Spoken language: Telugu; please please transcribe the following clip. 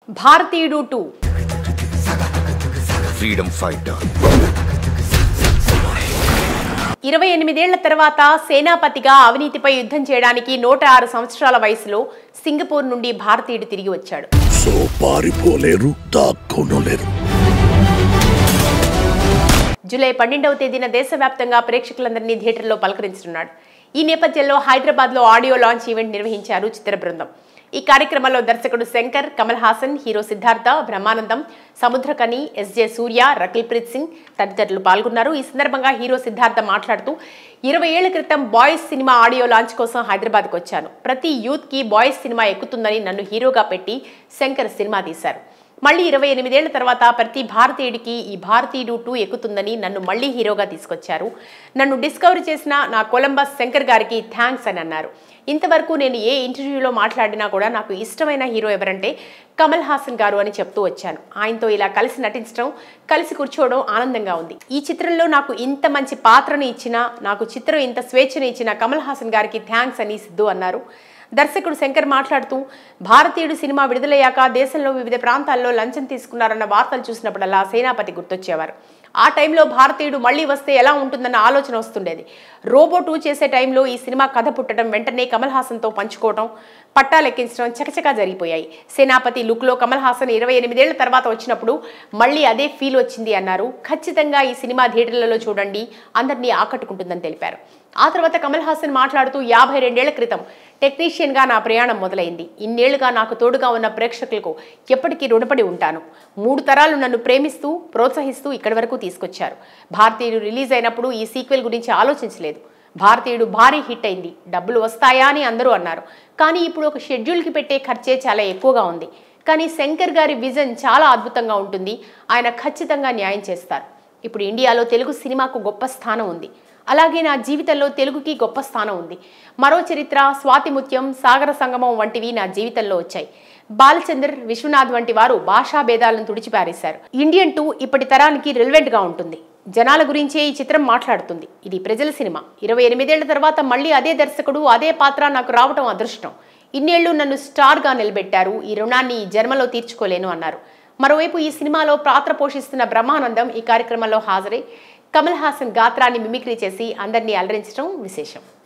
భారతీయుడు టూ ఫ్రీడమ్ ఫైటర్ ఇరవై ఎనిమిదేళ్ల తర్వాత సేనాపతిగా అవినీతిపై యుద్ధం చేయడానికి నూట ఆరు సంవత్సరాల వయసులో సింగపూర్ నుండి భారతీయుడు తిరిగి వచ్చాడు సో పారిపోలేరు దాక్కోనలేరు జూలై పన్నెండవ తేదీన దేశవ్యాప్తంగా ప్రేక్షకులందరినీ థియేటర్లో పలకరించనున్నాడు ఈ నేపథ్యంలో హైదరాబాద్లో ఆడియో లాంచ్ ఈవెంట్ నిర్వహించారు చిత్ర బృందం ఈ కార్యక్రమంలో దర్శకుడు శంకర్ కమల్ హాసన్ హీరో సిద్ధార్థ బ్రహ్మానందం సముద్రకని ఎస్జే సూర్య రకిల్ ప్రీత్ సింగ్ తదితరులు పాల్గొన్నారు ఈ సందర్భంగా హీరో సిద్ధార్థ మాట్లాడుతూ ఇరవై ఏళ్ల క్రితం బాయ్స్ సినిమా ఆడియో లాంచ్ కోసం హైదరాబాద్కు వచ్చాను ప్రతి యూత్కి బాయ్స్ సినిమా ఎక్కుతుందని నన్ను హీరోగా పెట్టి శంకర్ సినిమా తీశారు మళ్ళీ ఇరవై ఎనిమిదేళ్ల తర్వాత ప్రతి భారతీయుడికి ఈ భారతీయుడు టూ ఎక్కుతుందని నన్ను మళ్ళీ హీరోగా తీసుకొచ్చారు నన్ను డిస్కవర్ చేసిన నా కొలంబస్ శంకర్ గారికి థ్యాంక్స్ అని అన్నారు ఇంతవరకు నేను ఏ ఇంటర్వ్యూలో మాట్లాడినా కూడా నాకు ఇష్టమైన హీరో ఎవరంటే కమల్ హాసన్ గారు అని చెప్తూ వచ్చాను ఆయనతో ఇలా కలిసి నటించడం కలిసి కూర్చోవడం ఆనందంగా ఉంది ఈ చిత్రంలో నాకు ఇంత మంచి పాత్రను ఇచ్చిన నాకు చిత్రం ఇంత స్వేచ్ఛను ఇచ్చిన కమల్ హాసన్ గారికి థ్యాంక్స్ అని సిద్ధు అన్నారు దర్శకుడు శంకర్ మాట్లాడుతూ భారతీయుడు సినిమా విడుదలయ్యాక దేశంలో వివిధ ప్రాంతాల్లో లంచం తీసుకున్నారన్న వార్తలు చూసినప్పుడల్లా సేనాపతి గుర్తొచ్చేవారు ఆ టైంలో భారతీయుడు మళ్ళీ వస్తే ఎలా ఉంటుందన్న ఆలోచన వస్తుండేది రోబో టూ చేసే టైంలో ఈ సినిమా కథ పుట్టడం వెంటనే కమల్ హాసన్తో పంచుకోవడం పట్టాలెక్కించడం చకచకా జరిగిపోయాయి సేనాపతి లుక్లో కమల్ హాసన్ ఇరవై ఎనిమిదేళ్ల తర్వాత వచ్చినప్పుడు మళ్ళీ అదే ఫీల్ వచ్చింది అన్నారు ఖచ్చితంగా ఈ సినిమా థియేటర్లలో చూడండి అందరినీ ఆకట్టుకుంటుందని తెలిపారు ఆ తర్వాత కమల్ హాసన్ మాట్లాడుతూ యాభై రెండేళ్ల క్రితం టెక్నీషియన్గా నా ప్రయాణం మొదలైంది ఇన్నేళ్లుగా నాకు తోడుగా ఉన్న ప్రేక్షకులకు ఎప్పటికీ రుణపడి ఉంటాను మూడు తరాలు నన్ను ప్రేమిస్తూ ప్రోత్సహిస్తూ ఇక్కడి వరకు తీసుకొచ్చారు భారతీయుడు రిలీజ్ అయినప్పుడు ఈ సీక్వెల్ గురించి ఆలోచించలేదు భారతీయుడు భారీ హిట్ అయింది డబ్బులు వస్తాయా అని అందరూ అన్నారు కానీ ఇప్పుడు ఒక షెడ్యూల్కి పెట్టే ఖర్చే చాలా ఎక్కువగా ఉంది కానీ శంకర్ గారి విజన్ చాలా అద్భుతంగా ఉంటుంది ఆయన ఖచ్చితంగా న్యాయం చేస్తారు ఇప్పుడు ఇండియాలో తెలుగు సినిమాకు గొప్ప స్థానం ఉంది అలాగే నా జీవితంలో తెలుగుకి గొప్ప స్థానం ఉంది మరో చరిత్ర స్వాతి ముత్యం సాగర సంగమం వంటివి నా జీవితంలో వచ్చాయి బాలచందర్ విశ్వనాథ్ వంటి వారు భాషా భేదాలను తుడిచిపారేశారు ఇండియన్ టూ ఇప్పటి తరానికి రిలవెంట్ గా ఉంటుంది జనాల గురించే ఈ చిత్రం మాట్లాడుతుంది ఇది ప్రజల సినిమా ఇరవై ఎనిమిదేళ్ల తర్వాత మళ్ళీ అదే దర్శకుడు అదే పాత్ర నాకు రావటం అదృష్టం ఇన్నేళ్లు నన్ను స్టార్గా నిలబెట్టారు ఈ రుణాన్ని ఈ జన్మలో తీర్చుకోలేను అన్నారు మరోవైపు ఈ సినిమాలో పాత్ర పోషిస్తున్న బ్రహ్మానందం ఈ కార్యక్రమంలో హాజరై కమల్ హాసన్ గాత్రాన్ని మిమిక్రీ చేసి అందరినీ అలరించడం విశేషం